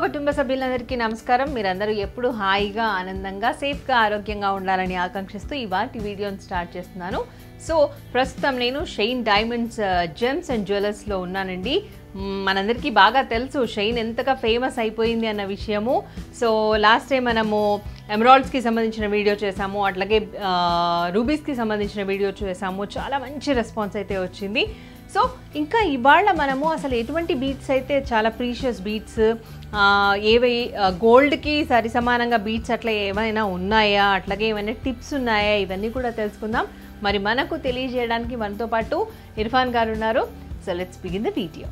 కుటుంబ సభ్యులందరికీ నమస్కారం మీరందరూ ఎప్పుడు హాయిగా ఆనందంగా సేఫ్గా ఆరోగ్యంగా ఉండాలని ఆకాంక్షిస్తూ ఇవాటి వీడియోని స్టార్ట్ చేస్తున్నాను సో ప్రస్తుతం నేను షైన్ డైమండ్స్ జెమ్స్ అండ్ జ్యువెలర్స్లో ఉన్నానండి మ్, మనందరికీ బాగా తెలుసు షైన్ ఎంతగా ఫేమస్ అయిపోయింది అన్న విషయము సో లాస్ట్ టైం మనము ఎమరాల్డ్స్కి సంబంధించిన వీడియో చేసాము అట్లాగే రూబీస్కి సంబంధించిన వీడియో చేసాము చాలా మంచి రెస్పాన్స్ అయితే వచ్చింది సో ఇంకా ఇవాళ మనము అసలు ఎటువంటి బీట్స్ అయితే చాలా ప్రీషియస్ బీట్స్ ఏవి గోల్డ్కి సరి సమానంగా బీట్స్ అట్లా ఏమైనా ఉన్నాయా అట్లాగే ఏమైనా టిప్స్ ఉన్నాయా ఇవన్నీ కూడా తెలుసుకుందాం మరి మనకు తెలియజేయడానికి మనతో పాటు ఇర్ఫాన్ గారు ఉన్నారు so let's begin the video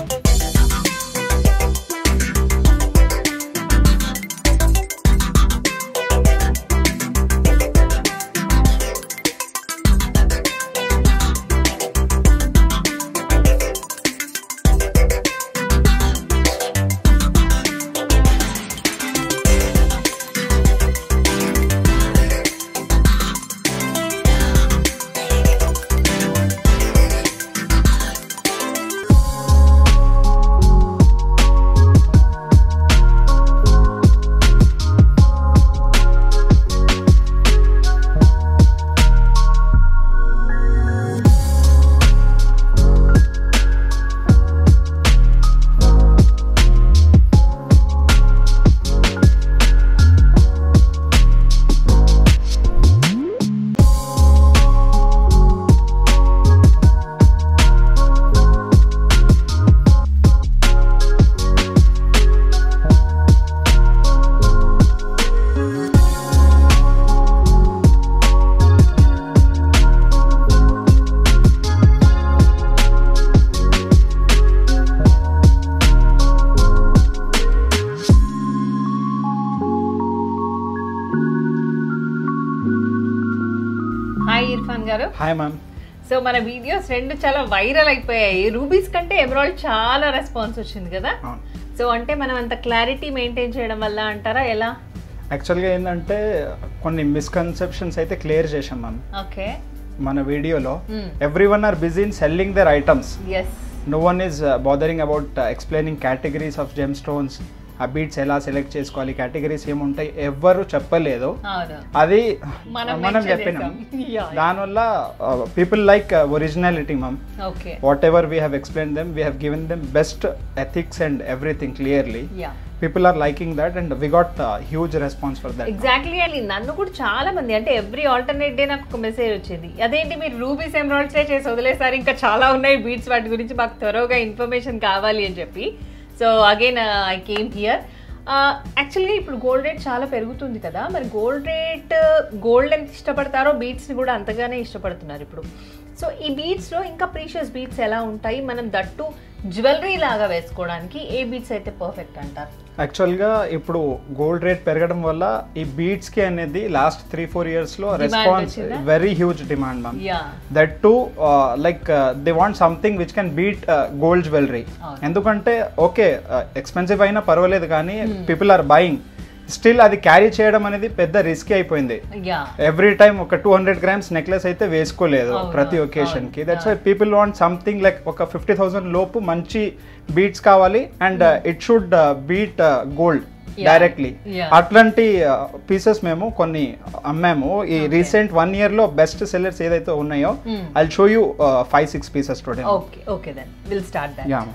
hi Irfan గారు హాయ్ మ్యామ్ సో మన వీడియోస్ రెండు చాలా వైరల్ అయిపోయాయి రూబీస్ కంటే ఎమరాల్డ్ చాలా రెస్పాన్స్ వచ్చింది కదా అవును సో అంటే మనం అంత క్లారిటీ మెయింటైన్ చేయడం వల్ల అంటారా ఎలా యాక్చువల్గా ఏంటంటే కొన్ని మిస్కన్సెప్షన్స్ అయితే క్లియర్ చేశాం మ్యామ్ ఓకే మన వీడియోలో everyone are busy in selling their items as no one is bothering about explaining categories of gem stones ఆ బీట్స్ ఎలా సెలెక్ట్ చేసుకోవాలి కేటగిరీస్ ఏముంటాయి ఎవ్వరు చెప్పలేదు అవును అది మనం మనం mention చెప్పినాం చేసాం. Yeah. దానివల్ల people like originality ma'am okay whatever we have explain them we have given them best ethics and everything clearly ya people are liking that and we got huge response for that exactly అండి నన్ను కూడా చాలా మంది అంటే every alternate day నాకు ఒక message వచ్చింది అదేంటి మీరు రూబీస్ ఎమరాల్డ్సే చేసి వదిలేసారు ఇంకా చాలా ఉన్నాయి బీట్స్ వాటి గురించి మాకు త్వరగా ఇన్ఫర్మేషన్ కావాలి అని చెప్పి so again I came here యాక్చువల్గా ఇప్పుడు గోల్డ్ రేట్ చాలా పెరుగుతుంది కదా మరి గోల్డ్ రేట్ గోల్డ్ ఎంత ఇష్టపడతారో బీట్స్ని కూడా అంతగానే ఇష్టపడుతున్నారు ఇప్పుడు సో ఈ బీట్స్లో ఇంకా ప్రీషియస్ బీట్స్ ఎలా ఉంటాయి మనం దట్టు జ్యువెలరీ లాగా వేసుకోవడానికి ఏ బీట్స్ అయితే పర్ఫెక్ట్ అంటారు యాక్చువల్గా ఇప్పుడు గోల్డ్ రేట్ పెరగడం వల్ల ఈ బీట్స్ కి అనేది లాస్ట్ త్రీ ఫోర్ ఇయర్స్ లో Demand రెస్పాన్స్ వచ్చిందా? Very huge demand ma'am ya that to like they want something which can beat gold jewellery అవును. ఎందుకంటే ఓకే ఎక్స్పెన్సివ్ అయినా పర్వాలేదు కానీ పీపుల్ ఆర్ బయింగ్ స్టిల్ అది క్యారీ చేయడం అనేది పెద్ద రిస్క్ అయిపోయింది యా ఎవ్రీ టైం ఒక టూ హండ్రెడ్ గ్రామ్స్ నెక్లెస్ అయితే వేసుకోలేదు అవును, ప్రతి అవును, ఒకేషన్ కి అవును. That's why people want something like ఒక ఫిఫ్టీ థౌసండ్ లోపు మంచి బీట్స్ కావాలి and it should beat gold Yeah, directly yeah. అట్లాంటి పీసెస్ మేము కొన్ని అమ్మాము ఈ రీసెంట్ వన్ ఇయర్ లో బెస్ట్ సెల్లర్స్ ఏదైతే ఉన్నాయో Hmm. I show you five six pieces today okay okay then will start that ya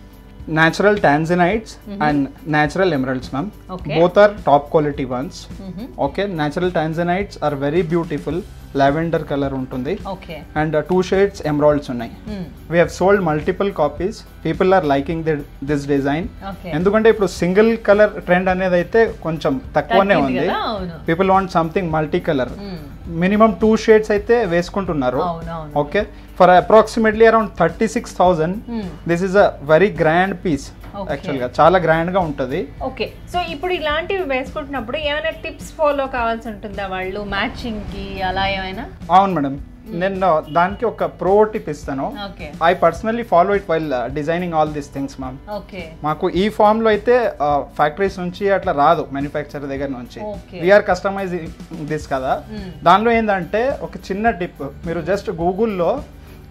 natural tanzanites and natural emeralds ma'am Okay. both are top quality ones okay natural tanzanites are very beautiful lavender color ఉంటుంది okay and two shades emeralds ఉన్నాయి we have sold multiple copies people are liking this design okay ఎందుకంటే ఇప్పుడు single colour trend అనేది అయితే కొంచెం తక్కువనే తగ్గింది ఉంది కదా అవును people want something multi colour Mm. Minimum two shades అయితే వేసుకుంటున్నారు అవును అవును okay for approximately around thirty six thousand Hmm. This is a very grand piece Okay. యాక్చువల్గా చాలా గ్రాండ్ గా ఉంటుంది ఓకే సో ఇప్పుడు ఇలాంటివి వేసుకుంటున్నప్పుడు ఏమైనా టిప్స్ ఫాలో కావాల్సి ఉంటుందా వాళ్ళు మ్యాచింగ్ కి అలా ఏమైనా అవును మేడం నేను దానికి ఒక ప్రో టిప్ ఇస్తాను okay I personally follow it while designing all these things ma'am okay మాకు ఈ ఫామ్ లో అయితే ఫ్యాక్టరీస్ నుంచి అట్లా రాదు మ్యానుఫ్యాక్చర్ దగ్గర నుంచి Okay. వీఆర్ కస్టమైజ్ దిస్ కదా Mm. దానిలో ఏంటంటే ఒక చిన్న టిప్ మీరు జస్ట్ గూగుల్లో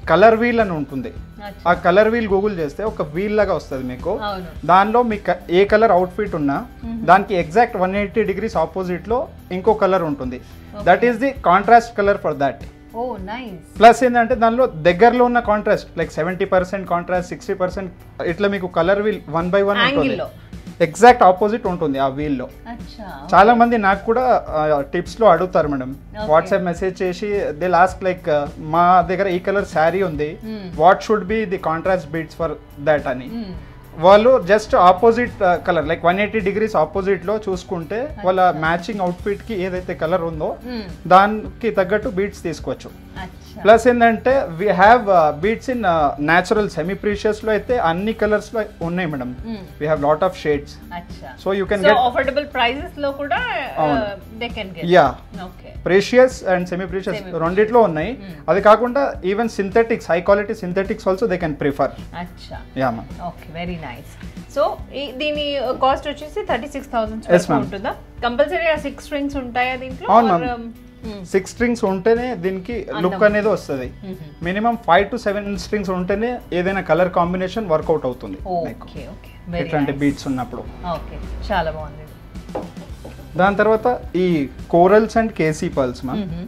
కలర్ వీల్ అని ఉంటుంది అచ్చా. ఆ కలర్ వీల్ గూగుల్ చేస్తే ఒక వీల్ లాగా వస్తుంది మీకు అవును దానిలో మీకు ఏ కలర్ అవుట్ఫిట్ ఉన్నా దానికి exact one eighty degrees opposite లో ఇంకో కలర్ ఉంటుంది that is the contrast colour for that oh nice plus ఏంటంటే దానిలో దగ్గరలో ఉన్న contrast like seventy percent contrast sixty percent ఇట్లా మీకు colour wheel one by one ఉంటుంది యాంగిల్లో ఎగ్జాక్ట్ ఆపోజిట్ ఉంటుంది ఆ వీల్ లో అచ్చా చాలా మంది నాకు కూడా టిప్స్ లో అడుగుతారు మేడం Okay. వాట్సాప్ మెసేజ్ చేసి దే లాస్ట్ లైక్ మా దగ్గర ఈ కలర్ శారీ ఉంది Hmm. What should be the contrast beads for that అని మ్మ్. వాళ్ళు just opposite colour like one eighty degrees opposite లో చూసుకుంటే వాళ్ళ మ్యాచింగ్ అవుట్ఫిట్ కి ఏదైతే కలర్ ఉందో మ్మ్. దానికి తగ్గట్టు బీట్స్ తీసుకోవచ్చు అచ్చా ప్లస్ ఏంటంటే we have beads in natural semi precious లో అయితే అన్ని కలర్స్ లో ఉన్నాయి మేడం మ్మ్. We have lot of shades అచ్చా so you can so get affordable prices లో కూడా అవును. They can get ya okay precious and semi precious Semi-precious. రెండిట్లో ఉన్నాయి Hmm. అది కాకుండా even synthetics high quality synthetics also they can prefer అచ్చా ya ma'am okay very nice so దీని cost వచ్చేసి thirty six thousand Yes, ma'am. ఉంటుందా compulsory ఆ six strings ఉంటాయా దీంట్లో అవును, Or, ma'am. um, six strings ఉంటేనే దీనికి లుక్ అందం. అనేది వస్తుంది మ్మ్. Minimum five to seven strings ఉంటేనే ఏదైనా కలర్ కాంబినేషన్ వర్కౌట్ అవుతుంది మీకు. ఓకే ఓకే ఇట్లాంటి వెరీ బీట్స్ ఉన్నప్పుడు ఓకే చాలా బాగుంది దాని తర్వాత ఈ corals and keshi pearls ma'am మ్మ్.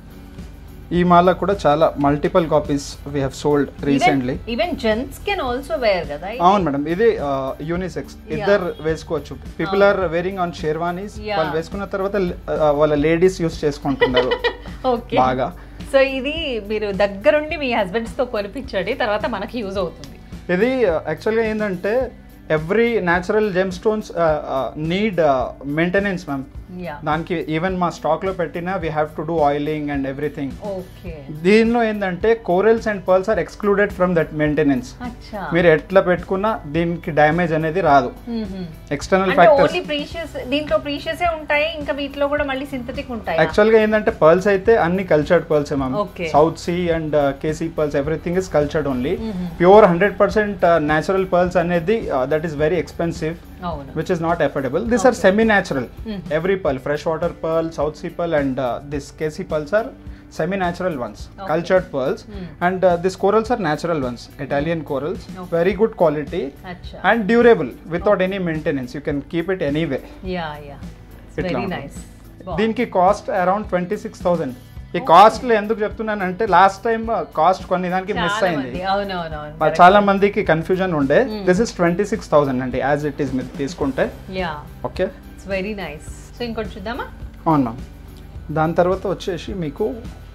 ఈ మాల కూడా చాలా multiple copies we have sold recently even gents can also wear కదా ఇది? అవును మేడం ఇది యూనిసెక్స్ ఇద్దరు వేసుకోవచ్చు people are wearing on sherwanis Yeah. వాళ్ళు వేసుకున్న తర్వాత uh, వాళ్ళ లేడీస్ యూస్ చేసుకుంటున్నారు ఓకే బాగా సో ఇది మీరు దగ్గరుండి మీ హస్బెండ్స్ తో కొనిపించండి తర్వాత మనకి యూజ్ అవుతుంది ఇది యాక్చువల్గా ఏంటంటే every natural gem stones need maintenance ma'am yeah దానికి ఈవెన్ మా స్టాక్ లో పెట్టినా we have to do oiling and everything okay దీనిలో ఏంటంటే corals and pearls are excluded from that maintenance అచ్చా మీరు ఎట్లా పెట్టుకున్నా దీనికి డ్యామేజ్ అనేది రాదు మ్మ్. ఎక్స్టర్నల్ అంటే ఫ్యాక్టర్స్ ఓన్లీ ప్రీషియస్ దీంట్లో ప్రీషియసే ఉంటాయి ఇంకా వీటిలో కూడా మళ్ళీ సింథటిక్ ఉంటాయి యాక్చువల్ గా ఏంటంటే పర్ల్స్ అయితే అన్ని cultured pearls ma'am Okay. South sea and keshi pearls everything is cultured only Mhm. Pure hundred percent natural pearls అనేది దట్ ఈస్ వెరీ ఎక్స్పెన్సివ్ అవును which is not affordable. These are Okay. semi-natural. Mm. Every pearl, freshwater pearl, South Sea pearl, and uh, this KC pearls are semi-natural ones, Okay. cultured pearls, Mm. and uh, these corals are natural ones, Italian corals, Okay. very good quality అచ్చా and durable without any maintenance. You can keep it anyway. Yeah yeah ఇట్లా very ఉంటుంది. Nice దీనికి cost around twenty six thousand ఈ cost ఎందుకు చెప్తున్నానంటే last time cost కొన్ని దానికి miss అయింది అవునవునవును ఆ, చాలా మందికి కన్ఫ్యూజన్ ఉండే Mm. This is twenty six thousand అండి యాజ్ ఇట్ ఈస్ మీరు తీసుకుంటే yeah okay it's very nice so ఇంకోటి చూద్దామా అవును మ్యామ్ దాని తర్వాత వచ్చేసి మీకు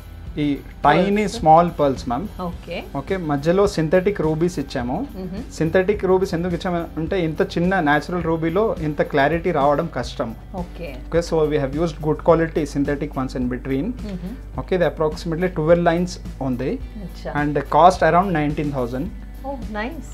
ఈ tiny Pearls. Small pearls ma'am okay okay మధ్యలో సింథటిక్ రూబీస్ ఇచ్చాము సింథటిక్ రూబీస్ ఎందుకు ఇచ్చాము అంటే ఇంత చిన్న న్యాచురల్ రూబీలో ఇంత క్లారిటీ రావడం కష్టం okay okay so we have used good quality synthetic ones in between okay ఇది అప్రాక్సిమేట్లీ ట్వెల్వ్ లైన్స్ ఉంది అచ్చా and cost around nineteen thousand oh nice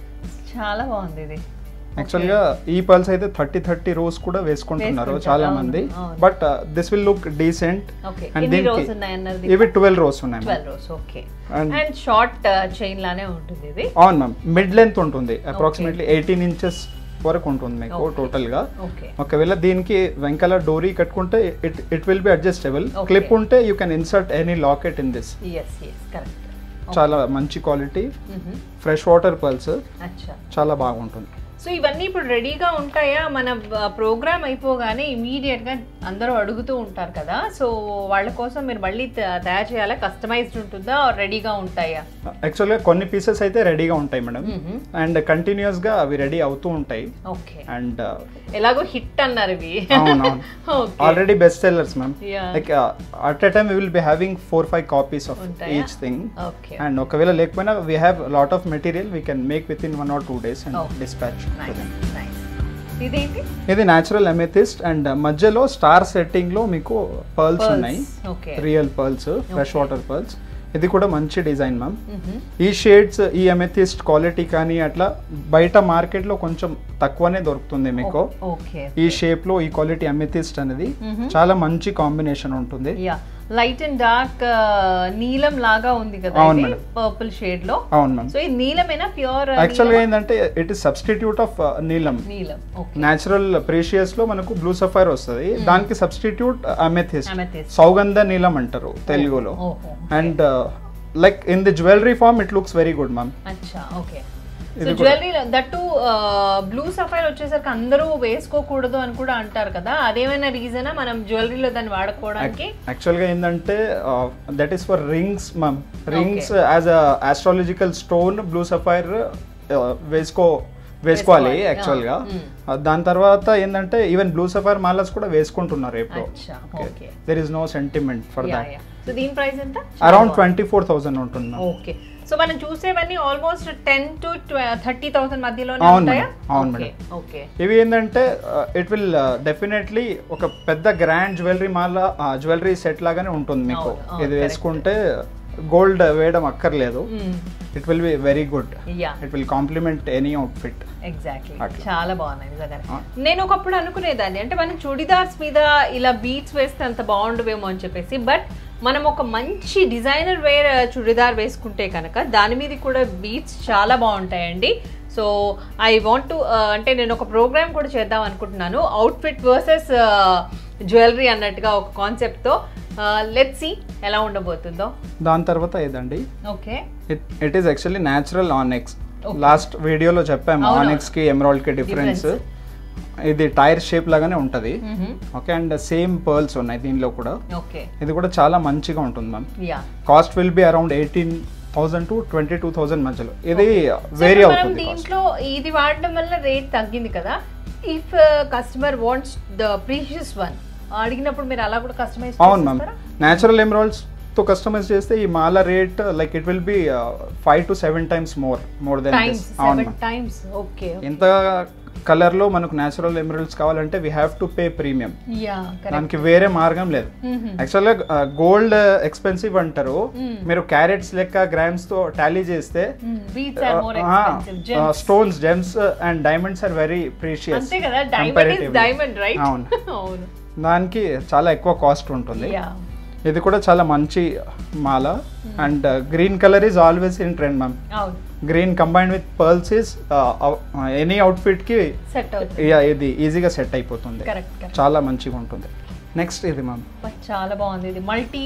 చాలా బాగుంది ఇది యాక్చువల్గా ఈ పర్ల్స్ అయితే థర్టీ థర్టీ రోస్ కూడా వేసుకుంటున్నారు వేసుకుంటారు, చాలా అవును, మంది అవును. But this will look decent okay And ఎన్ని దీనికి- రోస్ ఉన్నాయి అన్నది ఇవి ట్వెల్వ్ రోస్ ఉన్నాయి ma'am. Twelve rows okay And- and short chain లానే ఉంటుంది ఇది అవును మ్యామ్ మిడ్ లెంత్ ఉంటుంది అప్రాక్సిమేట్లీ ఎయిటీన్ ఇంచెస్ వరకు ఉంటుంది మీకు Okay. టోటల్ గా ఓకే ఒకవేళ దీనికి వెంకల డోరీ కట్టుకుంటే it it will be adjustable Okay. Clip ఉంటే you can insert any locket in this yes yes correct చాలా మంచి క్వాలిటీ ఫ్రెష్ వాటర్ పర్ల్స్ అచ్చా చాలా బాగుంటుంది సో ఇవన్నీ ఇప్పుడు రెడీగా ఉంటాయా మన ప్రోగ్రామ్ అయిపోగానే ఇమీడియట్ గా అందరూ అడుగుతూ ఉంటారు కదా సో వాళ్ళ కోసం మీరు మళ్ళీ త- తయారు చేయాలా కస్టమైజ్డ్ ఉంటుందా రెడీగా ఉంటాయా యాక్చువల్గా కొన్ని పీసెస్ అయితే రెడీగా ఉంటాయి మేడం అండ్ కంటిన్యూస్ గా అవి రెడీ అవుతూ ఉంటాయి ఓకే అండ్ ఎలాగో హిట్ అన్నారు ఇవి అవునవును Okay. Already best sellers ma'am Yeah. Like at a time will be having four five copies of ఉంటాయా? ఈచ్ థింగ్ ఓకే అండ్ ఒకవేళ లేకపోయినా we have lot of material we can make within one or two days and Okay. Dispatch nice nice ఇదేంటి ఇది natural amethyst and మధ్యలో star setting లో మీకు pearls ఉన్నాయి okay real pearls fresh Okay. Water pearls ఇది కూడా మంచి design ma'am ఈ షేడ్స్ ఈ ఎమెథిస్ట్ క్వాలిటీ కానీ అట్లా బయట మార్కెట్ లో కొంచెం తక్కువనే దొరుకుతుంది మీకు ఓకే ఈ షేప్ లో ఈ క్వాలిటీ అమెథిస్ట్ అనేది Mhm. చాలా మంచి కాంబినేషన్ ఉంటుంది యా లైట్ అండ్ డార్క్ నీలం లాగా ఉంది కదా అవును ఇది మేడం. పర్పుల్ షేడ్ లో అవును మ్యామ్ సో ఇది నీలమేనా ప్యూర్ యాక్చువల్ గా ఏంటంటే ఇట్ ఇస్ సబ్స్టిట్యూట్ ఆఫ్ నీలం నీలం ఓకే న్యాచురల్ ప్రేషియస్ లో మనకు బ్లూ సఫైర్ వస్తుంది దానికి సబ్స్టిట్యూట్ అమెథిస్ట్ Amethyst. సౌగంధ నీలం అంటారు తెలుగులో ఓహో and like in the jewellery form it looks very good ma'am అచ్చా ఓకే సో ఇది కూడా- జ్యువెలరీ దట్టు బ్లూ సఫైర్ వచ్చేసరికి అందరూ వేసుకోకూడదు అని కూడా అంటారు కదా అదేమైనా రీజనా మనం జ్యువెలరీలో దాన్ని వాడుకోవడానికి యాక్చువల్గా ఏంటంటే that is for rings ma'am rings as a astrological stone blue sapphire వేసుకో వేసుకోవాలి వేసుకోవాలి. యాక్చువల్గా Ah, దాని తర్వాత ఏంటంటే ఈవెన్ బ్లూ సఫైర్ మాలస్ కూడా వేసుకుంటున్నారు ఎప్పుడు అచ్చా okay there is no sentiment for yeah that yeah so దీని ప్రైస్ ఎంత అరౌండ్ ట్వంటీ ఫోర్ థౌసండ్ ఉంటుంది మ్యామ్ ఓకే సో మనం చూసేవన్నీ almost ten to thirty thousand మధ్యలోనే అవును ఉంటాయా మేడం, అవును ఓకే మేడం. ఓకే ఇవి ఏంటంటే ఇట్ విల్ డెఫినెట్లీ ఒక పెద్ద గ్రాండ్ జ్యువెలరీ మాల జ్యువెలరీ సెట్ లాగానే ఉంటుంది మీకు అవును, అవును, ఇది correct. వేసుకుంటే గోల్డ్ వేయడం అక్కర్లేదు it will be very good yeah it will complement any outfit exactly అట్లా. చాలా బాగున్నాయి నిజంగా ఆ. నేను ఒకప్పుడు అనుకునేదాన్ని అంటే మనం చుడిదార్స్ మీద ఇలా బీట్స్ వేస్తే అంత బాగుండవేమో అని చెప్పేసి బట్ మనం ఒక మంచి డిజైనర్ వేర్ చుడిదార్ వేసుకుంటే కనుక దాని మీద కూడా బీట్స్ చాలా బాగుంటాయండి సో ఐ వాంట్ టు అంటే నేను ఒక ప్రోగ్రామ్ కూడా చేద్దాం అనుకుంటున్నాను అవుట్ఫిట్ వర్సెస్ జ్యువెలరీ అన్నట్టుగా ఒక కాన్సెప్ట్తో లెట్ సి ఎలా ఉండబోతుందో దాని తర్వాత ఏదండి okay it it is actually natural onyx Okay. Last వీడియోలో చెప్పాము అవునవును. ఆనెక్స్ కి ఎమరాల్డ్ కి డిఫరెన్స్ ఇది టైర్ షేప్ లాగానే ఉంటది ఓకే అండ్ సేమ్ పర్ల్స్ ఉన్నాయి దీనిలో కూడా ఓకే ఇది కూడా చాలా మంచిగా ఉంటుంది ma'am yeah cost will be around eighteen thousand to twenty two thousand మధ్యలో ఇది వేరీ So, మనం అవుతుంది cost. దీంట్లో ఇది వాడడం వల్ల రేట్ తగ్గింది కదా if customer wants the precious one అడిగినప్పుడు మీరు అలా కూడా కస్టమైజ్ అవును మ్యామ్ న్యాచురల్ ఎమరాల్డ్స్ తో కస్టమైజ్ చేస్తే ఈ మాల rate like it will be five to seven times more more than times this అవును సెవెన్ ma'am. టైమ్స్ ఓకే ఎంత కలర్ లో మనకు న్యాచురల్ ఎమరాల్డ్స్ కావాలంటే we have to pay premium yeah correct దానికి వేరే మార్గం లేదు యాక్చువల్గా గోల్డ్ ఎక్స్పెన్సివ్ అంటారు Mm. మీరు క్యారెట్స్ లెక్క గ్రామ్స్ తో టాలీ చేస్తే beads are more expensive gems stones gems and diamonds are very precious అంతే కదా డైమండ్ ఇస్ డైమండ్ రైట్ అవును అవును దానికి చాలా ఎక్కువ కాస్ట్ ఉంటుంది యా ఇది కూడా చాలా మంచి మాల and green colour is always in trend ma'am అవును green combined with pearls is any outfit కి సెట్ అవుతుంది yeah, ఇది ఈజీగా సెట్ అయిపోతుంది కరెక్ట్ కరెక్ట్ చాలా మంచిగా ఉంటుంది నెక్స్ట్ ఇది మ్యామ్ చాలా బాగుంది ఇది మల్టీ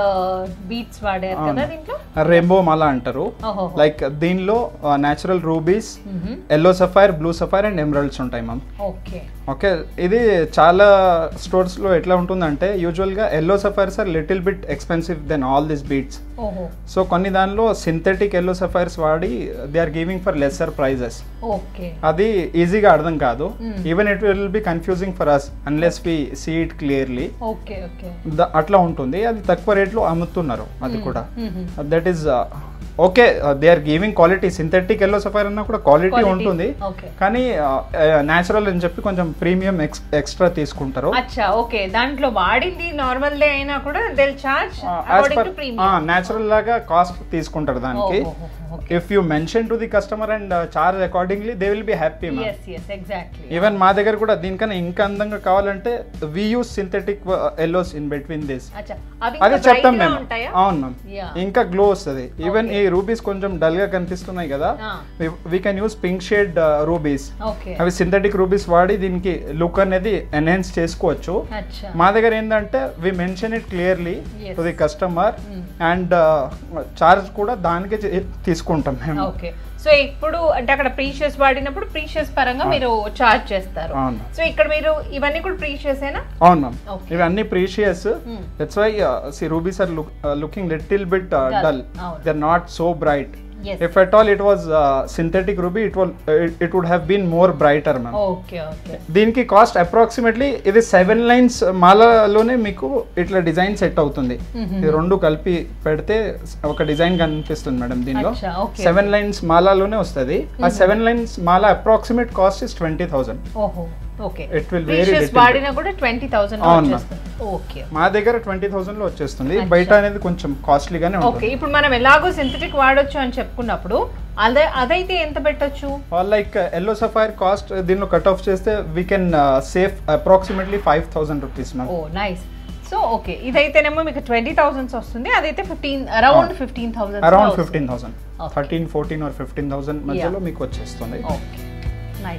బీట్స్ వాడారు కదా అవును. దీంట్లో రెయిన్బో మాల అంటారు ఓహో లైక్ దీనిలో natural rubies yellow sapphire blue sapphire and emeralds ఉంటాయి మ్యామ్ ఓకే ఓకే ఇది చాలా స్టోర్స్లో ఎట్లా ఉంటుందంటే యూజువల్గా yellow sapphires are little bit expensive than all this beads ఓహో సో కొన్ని దానిలో సింథెటిక్ ఎల్లో సఫైర్స్ వాడి they are giving for lesser prices okay అది ఈజీగా అర్థం కాదు Mm. Even it will be confusing for us unless we see it clearly okay okay అట్లా ఉంటుంది అది తక్కువ రేట్లో అమ్ముతున్నారు అది కూడా మ్మ్. That is okay they are giving quality synthetic yellow sapphire అన్నా కూడా క్వాలిటీ Quality. ఉంటుంది ఓకే కానీ న్యాచురల్ అని చెప్పి కొంచెం ప్రీమియం ఎక్స్ట్రా తీసుకుంటారు అచ్చా ఓకే దాంట్లో వాడింది నార్మల్ డే అయినా కూడా they charge according to premium natural లాగా కాస్ట్ తీసుకుంటారు దానికి if you mention to the customer and charge accordingly they will be happy yes yes exactly even మా దగ్గర కూడా దీనికన్నా ఇంకా అందంగా కావాలంటే we use synthetic yellows in between this అచ్చా అవి అదే ఇంకా చెప్తాం bright గా మేము ఉంటాయా అవును మ్యామ్ Yeah. ఇంకా గ్లో వస్తుంది ఈవెన్ Okay. ఈ రూబీస్ కొంచెం డల్ గా కనిపిస్తున్నాయి కదా Ah. We can use pink shade rubies okay అవి సింథెటిక్ రూబీస్ వాడి దీనికి లుక్ అనేది ఎన్హాన్స్ చేసుకోవచ్చు అచ్చా మా దగ్గర ఏంటంటే we mention it clearly Yes. To the customer Mm. And charge కూడా దానికే చే- తీసుకుంటాం మేము ఓకే సో ఇప్పుడు అంటే అక్కడ ప్రీషియస్ వాడినప్పుడు ప్రీషియస్ పరంగా మీరు చార్జ్ చేస్తారు అవును సో ఇక్కడ మీరు ఇవన్నీ కూడా ప్రీషియస్ ఏనా అవును మ్యామ్ Okay. ఇవన్నీ precious Hmm. That's why see rubies are looking little bit Dull. Dull అవును. They are not so bright yes if at all it was synthetic ruby it would it would have been more brighter ma'am okay okay దీనికి cost approximately ఇది seven lines మాలలోనే మీకు ఇట్లా design set అవుతుంది ఇది రెండు కలిపి పెడితే ఒక డిజైన్ కనిపిస్తుంది మేడం దీనిలో అచ్చా, okay. సెవెన్ లైన్స్ మాలాలోనే వస్తుంది ఆ సెవెన్ లైన్స్ మాల approximate cost is twenty thousand ఓహో okay It will vary precious little వాడినా కూడా ట్వంటీ థౌసండ్ అవును, ma'am. వచ్చేస్తుంది ఓకే మా దగ్గర ట్వంటీ థౌసండ్ లో వచ్చేస్తుంది అచ్చా. బయట అనేది కొంచెం కాస్ట్లీగానే ఓకే ఉంటుంది ఇప్పుడు మనం ఎలాగో సింథటిక్ వాడొచ్చు అని చెప్పుకున్నప్పుడు అదే అదైతే ఎంత పెట్టొచ్చు లైక్ ఎల్లో సఫైర్ కాస్ట్ దీనిలో కట్ ఆఫ్ చేస్తే we can save approximately five thousand rupees ma'am oh nice so okay ఇదైతేనేమో మీకు ట్వంటీ థౌసండ్స్ వస్తుంది అదైతే fifteen around fifteen thousand around fifteen thousand Okay. Thirteen fourteen or fifteen thousand మధ్యలో మీకు వచ్చేస్తుంది okay nice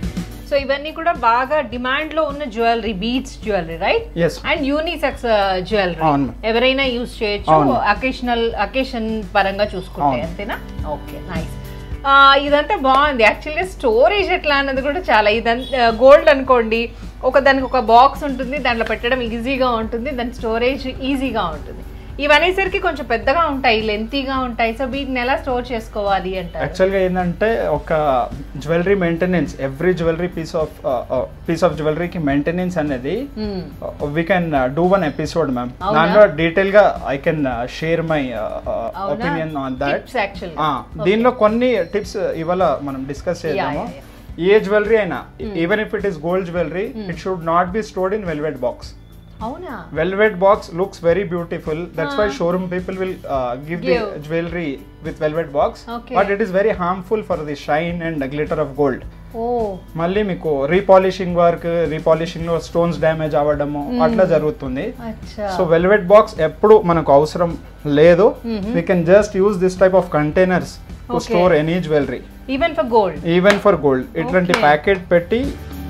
so ఇవన్నీ కూడా బాగా డిమాండ్ లో ఉన్న jewellery beads jewellery right yes and unisex jewellery అవును. ఎవరైనా యూజ్ చేయొచ్చు అవును. అకేషనల్ అకేషన్ పరంగా చూసుకుంటే అవును. అంతేనా ఓకే నైస్ ఇదంతా బాగుంది యాక్చువల్గా స్టోరేజ్ ఎట్లా అన్నది కూడా చాలా ఇదంతా గోల్డ్ అనుకోండి ఒక దానికి ఒక బాక్స్ ఉంటుంది దాంట్లో పెట్టడం ఈజీగా ఉంటుంది దాని స్టోరేజ్ ఈజీగా ఉంటుంది ఇవనేసరికి కొంచెం పెద్దగా ఉంటాయి లెంతీగా ఉంటాయి సో వీటిని ఎలా స్టోర్ చేసుకోవాలి అంటారు యాక్చువల్గా ఏంటంటే ఒక jewellery maintenance every jewellery piece of piece of జ్యువెలరీకి మెయింటెనెన్స్ అనేది Hmm. We can do one episode ma'am అవునా? దాంట్లో డీటెయిల్ గా ఐ కెన్ షేర్ మై అవునా? Opinion on that Tips actually. దీనిలో కొన్ని టిప్స్ ఇవాళ మనం డిస్కస్ చేద్దాము yeah, ఏ జ్యువెలరీ అయినా even if it is gold jewellery it should not be stored in velvet box అవునా velvet box looks very beautiful that's why Ah. showroom people will uh, give, Give. the jewelry with velvet box Okay. but it is very harmful for the shine and the glitter of gold ఓ మళ్ళీ మీకు repolishing work repolishing లో stones damage అవ్వడము అట్లా జరుగుతుంది అచ్చా so velvet box ఎప్పుడు మనకు అవసరం లేదు Mhm. We can just use this type of containers to Okay. Store any jewellery even for gold even for gold ఇట్లాంటి Okay. ప్యాకెట్ పెట్టి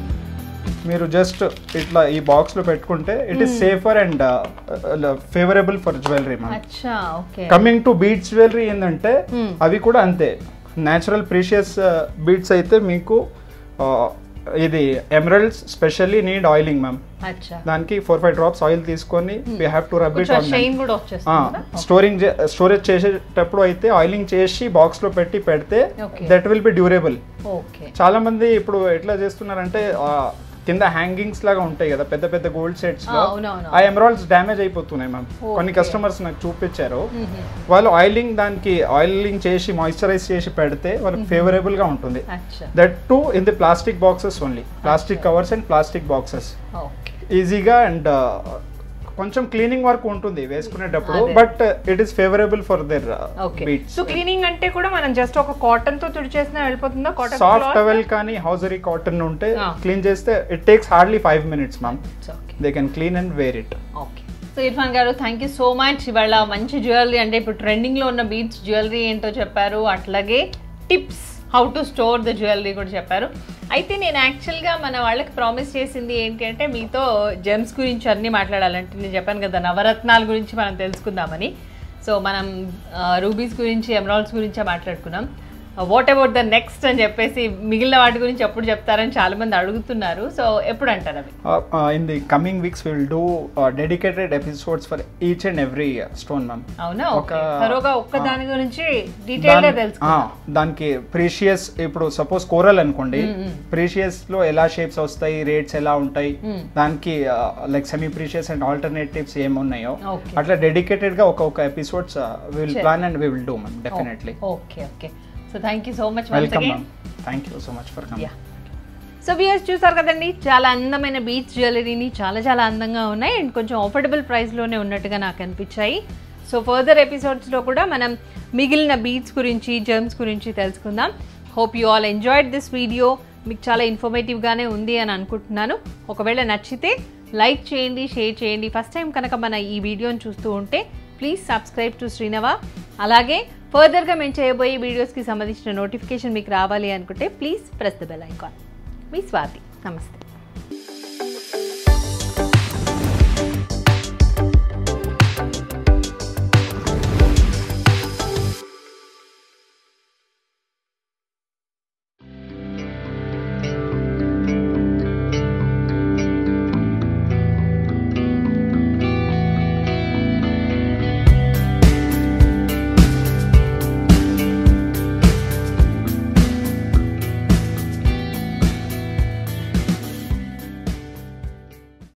మీరు జస్ట్ ఇట్లా ఈ బాక్స్ లో పెట్టుకుంటే it is safer and favourable for jewellery ma'am అచ్చా okay coming to beads jewellery ఏంటంటే Hmm. అవి కూడా అంతే న్యాచురల్ ప్రీషియస్ బీట్స్ అయితే మీకు uh, ఇది emeralds specially need oiling ma'am అచ్చా దానికి ఫోర్ ఫైవ్ డ్రాప్స్ ఆయిల్ తీసుకొని we have to rub it కొంచెం ఆన్ షైన్ కూడా వచ్చేస్తుంది కదా? స్టోరింగ్ స్టోరేజ్ చేసేటప్పుడు అయితే ఆయిలింగ్ చేసి బాక్స్ లో పెట్టి పెడితే Okay. That will be durable okay చాలా మంది ఇప్పుడు ఎట్లా చేస్తున్నారంటే ఆ, కింద హ్యాంగింగ్స్ లాగా ఉంటాయి కదా పెద్ద పెద్ద గోల్డ్ సెట్స్ లో ఆ, అవునవును. ఆ ఎమరాల్డ్స్ డ్యామేజ్ అయిపోతున్నాయి మ్యామ్ Okay. కొన్ని కస్టమర్స్ నాకు చూపించారు మ్మ్. వాళ్ళు ఆయిలింగ్ దానికి ఆయిలింగ్ చేసి మాయిశ్చరైజ్ చేసి పెడితే వాళ్ళకి ఫేవరబుల్ గా ఉంటుంది అచ్చా that to in the plastic boxes only plastic covers and plastic boxes okay ఈజీగా అండ్ కొంచెం క్లీనింగ్ వర్క్ ఉంటుంది వేసుకునేటప్పుడు అదే. But it is favourable for their okay beads so cleaning అంటే కూడా మనం జస్ట్ ఒక కాటన్ తో తుడిచేసినా వెళ్ళిపోతుందా కాటన్ సాఫ్ట్ టవెల్ కానీ హౌజరీ కాటన్ ఉంటే Ah. క్లీన్ చేస్తే it takes hardly five minutes ma'am okay they can clean and wear it okay so Irfan గారు థ్యాంక్ యూ సో మచ్ ఇవాళ మంచి జ్యువెలరీ అంటే ఇప్పుడు ట్రెండింగ్ లో ఉన్న బీట్స్ జ్యువెలరీ ఏంటో చెప్పారు అట్లాగే tips how to store the jewellery కూడా చెప్పారు అయితే నేను యాక్చువల్గా మన వాళ్ళకి ప్రామిస్ చేసింది ఏంటి అంటే మీతో జెమ్స్ గురించి అన్నీ మాట్లాడాలంటే నేను చెప్పాను కదా నవరత్నాల గురించి మనం తెలుసుకుందామని సో మనం రూబీస్ గురించి ఎమరాల్డ్స్ గురించే మాట్లాడుకున్నాం వాట్ అబౌట్ ద నెక్స్ట్ అని చెప్పేసి మిగిలిన వాటి గురించి ఎప్పుడు చెప్తారని చాలా మంది అడుగుతున్నారు సో ఎప్పుడు అంటారు అవి in the coming weeks will do dedicated episodes for each and every stone ma'am అవునా ఒక- ఓకే త్వరగా ఒక్క ఆ. దాని గురించి డీటెయిల్ గా తెలుసుకుందాం దానికి ప్రీషియస్ ఇప్పుడు సపోజ్ కోరల్ అనుకోండి Mm, mm. ప్రీషియస్ లో ఎలా షేప్స్ వస్తాయి రేట్స్ ఎలా ఉంటాయి Mm. దానికి like semi precious and alternatives ఏమున్నాయో ఓకే అట్లా డెడికేటెడ్ గా ఒక్కొక్క episodes will Sure. Plan and we will do ma'am definitely okay okay so thank you so much welcome ma'am thank you so much for coming Yeah. So viewers చూసారు కదండి చాలా అందమైన beach జ్యువెలరీని చాలా చాలా అందంగా ఉన్నాయి అండ్ కొంచెం ఆఫర్డబుల్ ప్రైస్లోనే ఉన్నట్టుగా నాకు అనిపించాయి సో ఫర్దర్ ఎపిసోడ్స్లో కూడా మనం మిగిలిన బీచ్ గురించి జర్మ్స్ గురించి తెలుసుకుందాం hope you all enjoyed this video మీకు చాలా ఇన్ఫర్మేటివ్గానే ఉంది అని అనుకుంటున్నాను ఒకవేళ నచ్చితే లైక్ చేయండి షేర్ చేయండి ఫస్ట్ టైం కనుక మన ఈ వీడియోని చూస్తూ ఉంటే ప్లీజ్ సబ్స్క్రైబ్ టు శ్రీనవ అలాగే ఫర్దర్గా మేము చేయబోయే వీడియోస్కి సంబంధించిన నోటిఫికేషన్ మీకు రావాలి అనుకుంటే please press the bell icon మీ స్వాతి నమస్తే